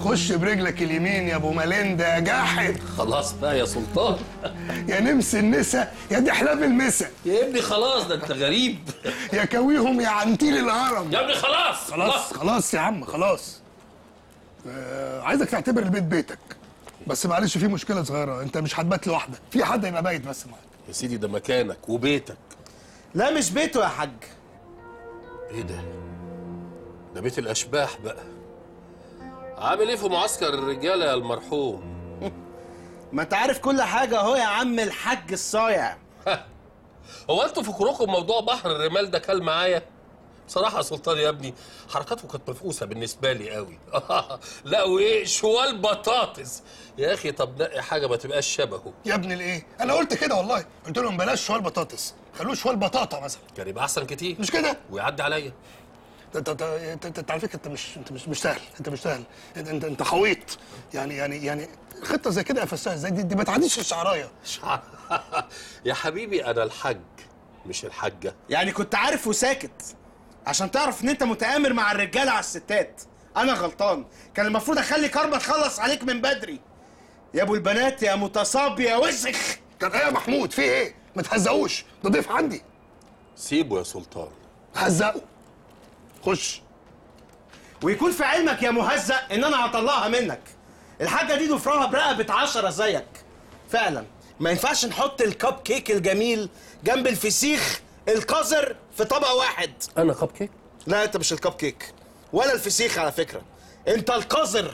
خش برجلك اليمين يا ابو مالندا يا جاحد خلاص بقى يا سلطان يا نمس النسا يا دحلاب المسا يا ابني خلاص ده انت غريب يا كويهم يا عنتيل الهرم يا ابني خلاص خلاص خلاص يا عم خلاص آه عايزك تعتبر البيت بيتك بس معلش في مشكله صغيره انت مش هتبات لوحدك في حد هيبقى بايت بس معاك يا سيدي ده مكانك وبيتك لا مش بيته يا حاج ايه ده ده بيت الاشباح بقى عامل ايه في معسكر الرجاله يا المرحوم ما انت عارف كل حاجه اهو يا عم الحاج الصايع هو انتوا فكركم موضوع بحر الرمال ده كل معايا بصراحة يا سلطان يا ابني حركاته كانت مفقوسة بالنسبة لي قوي لا وايه شوال بطاطس يا اخي طب نقي حاجة ما تبقاش شبهه يا ابن الايه انا قلت كده والله قلت لهم بلاش شوال بطاطس خلوه شوال بطاطا مثلا كان يبقى احسن كتير مش كده ويعدي عليا انت انت انت انت على فكره انت مش انت مش مش سهل انت مش سهل انت انت, انت حويط يعني يعني يعني خطه زي كده قفشتها ازاي دي, دي ما تعديش الشعرايه شعر يا حبيبي انا الحج مش الحاجة يعني كنت عارف وساكت عشان تعرف ان انت متآمر مع الرجاله على الستات انا غلطان كان المفروض اخلي كارما تخلص عليك من بدري يا ابو البنات يا متصاب يا وسخ كان ايه يا محمود في ايه ما تهزقوش ده ضيف عندي سيبه يا سلطان هزقه خش ويكون في علمك يا مهزأ ان انا هطلعها منك الحاجه دي ضفرها برقبه عشرة زيك فعلا ما ينفعش نحط الكب كيك الجميل جنب الفسيخ القذر في طبق واحد انا كب كيك لا انت مش الكب كيك ولا الفسيخ على فكره انت القذر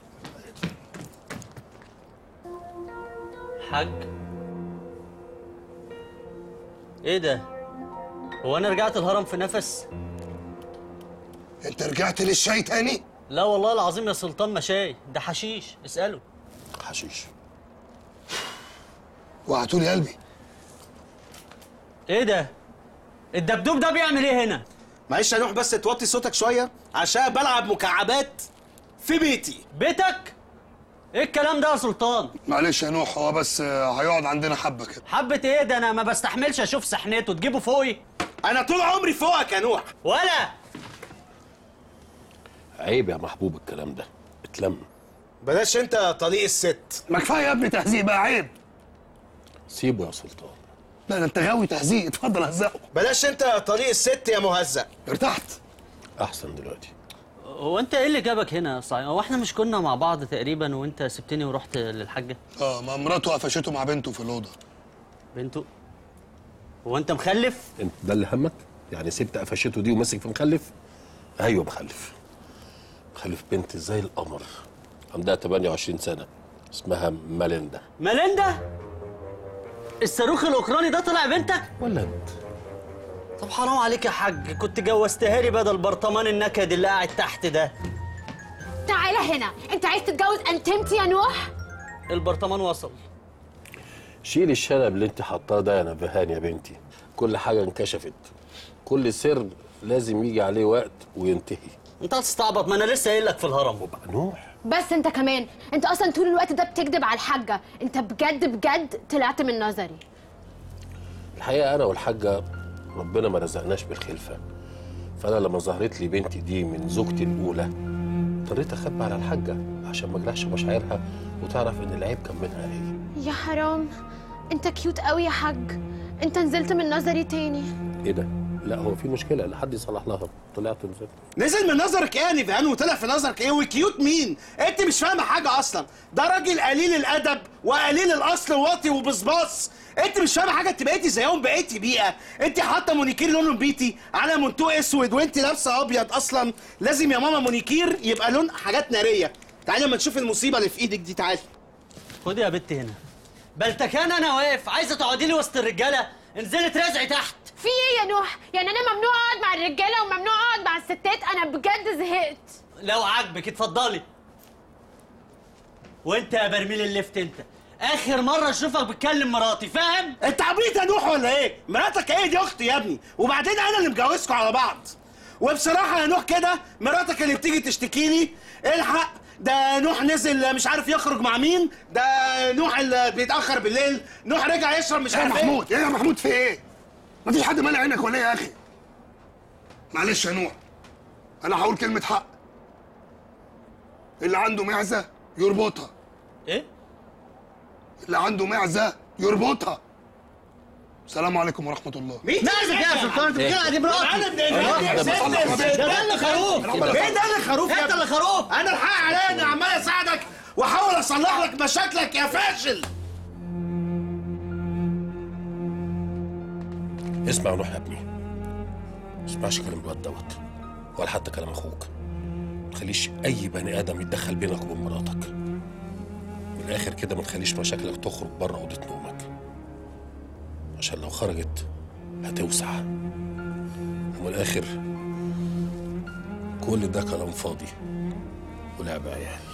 حاج ايه ده هو انا رجعت الهرم في نفس انت رجعت للشاي تاني لا والله العظيم يا سلطان مشاي ده حشيش اساله حشيش وهاتولي قلبي ايه ده الدبدوب ده بيعمل ايه هنا معلش يا نوح بس توطي صوتك شويه عشان بلعب مكعبات في بيتي بيتك ايه الكلام ده يا سلطان معلش يا نوح هو بس آه، هيقعد عندنا حبه كده حبة ايه ده انا ما بستحملش اشوف سحنته تجيبه فوقي انا طول عمري فوقك يا نوح ولا عيب يا محبوب الكلام ده اتلم بلاش انت طليق الست ما كفايه يا ابني تهزيق بقى عيب سيبه يا سلطان لا ده انت غاوي تهزيق اتفضل هزقه بلاش انت طليق الست يا مهزأ ارتحت احسن دلوقتي هو انت ايه اللي جابك هنا صحيح هو احنا مش كنا مع بعض تقريبا وانت سبتني ورحت للحاجه اه ما مراته قفشته مع بنته في الاوضه بنته هو انت مخلف انت ده اللي همك يعني سبت قفشته دي وماسك في مخلف ايوه مخلف مخلف بنت زي القمر عندها 28 سنه اسمها ماليندا ماليندا الصاروخ الاوكراني ده طلع بنتك ولا انت طب حرام عليك يا حاج كنت جوزتها لي بدل برطمان النكد اللي قاعد تحت ده تعالى هنا انت عايز تتجوز انتمتي يا نوح البرطمان وصل شيل الشنب اللي انت حطاه ده يا نبهان يا بنتي كل حاجه انكشفت كل سر لازم يجي عليه وقت وينتهي انت هتستعبط ما انا لسه قايل لك في الهرم نوح بس انت كمان انت اصلا طول الوقت ده بتكذب على الحاجه انت بجد بجد طلعت من نظري الحقيقه انا والحاجه ربنا ما رزقناش بالخلفه فانا لما ظهرت لي بنتي دي من زوجتي الاولى اضطريت اخبي على الحاجه عشان ما اجرحش مشاعرها وتعرف ان العيب كان منها هي يا حرام انت كيوت قوي يا حاج انت نزلت من نظري تاني ايه ده لا هو في مشكله لحد يصلح لها طلعت نزلت نزل من نظرك ايه يا نيفان وطلع في نظرك ايه وكيوت مين انت مش فاهمه حاجه اصلا ده راجل قليل الادب وقليل الاصل واطي وبصباص انت مش فاهمه حاجه انت بقيتي زيهم بقيتي بيئه انت حاطه مونيكير لونه بيتي على منتو اسود وانت لابسه ابيض اصلا لازم يا ماما مونيكير يبقى لون حاجات ناريه تعالي اما نشوف المصيبه اللي في ايدك دي تعالي خدي يا بت هنا بلتكان انا واقف عايزه تقعدي لي وسط الرجاله انزلي ترازعي تحت في ايه يا نوح يعني انا ممنوع اقعد مع الرجاله وممنوع اقعد مع الستات انا بجد زهقت لو عاجبك اتفضلي وانت يا برميل اللفت انت اخر مره اشوفك بتكلم مراتي فاهم انت عبيط يا نوح ولا ايه مراتك ايه دي اختي يا ابني وبعدين انا اللي مجوزكم على بعض وبصراحه يا نوح كده مراتك اللي بتيجي تشتكي لي الحق ده نوح نزل مش عارف يخرج مع مين ده نوح اللي بيتاخر بالليل نوح رجع يشرب مش ايه يا عارف ايه محمود ايه يا محمود في ايه مفيش حد مالي عينك ولا ايه يا اخي معلش يا نوح انا هقول كلمه حق اللي عنده معزه يربطها ايه اللي عنده معزه يربطها السلام عليكم ورحمه الله مين ماشي يا سلطان انت بتتكلم دي مراتي انا مضايقني يا ست بصلح يا ما ست. بين- ده اللي خروف مين ده اللي خروف يا انت اللي ابني؟ خروف انا الحق عليا اني عمال اساعدك واحاول اصلح لك مشاكلك يا فاشل اسمع نوح يا ابني ما تسمعش كلام الواد دوت ولا حتى كلام اخوك ما تخليش اي بني ادم يتدخل بينك وبين مراتك من الاخر كده ما تخليش مشاكلك تخرج بره اوضه نومك عشان لو خرجت هتوسع ومن الاخر كل ده كلام فاضي ولعب عيال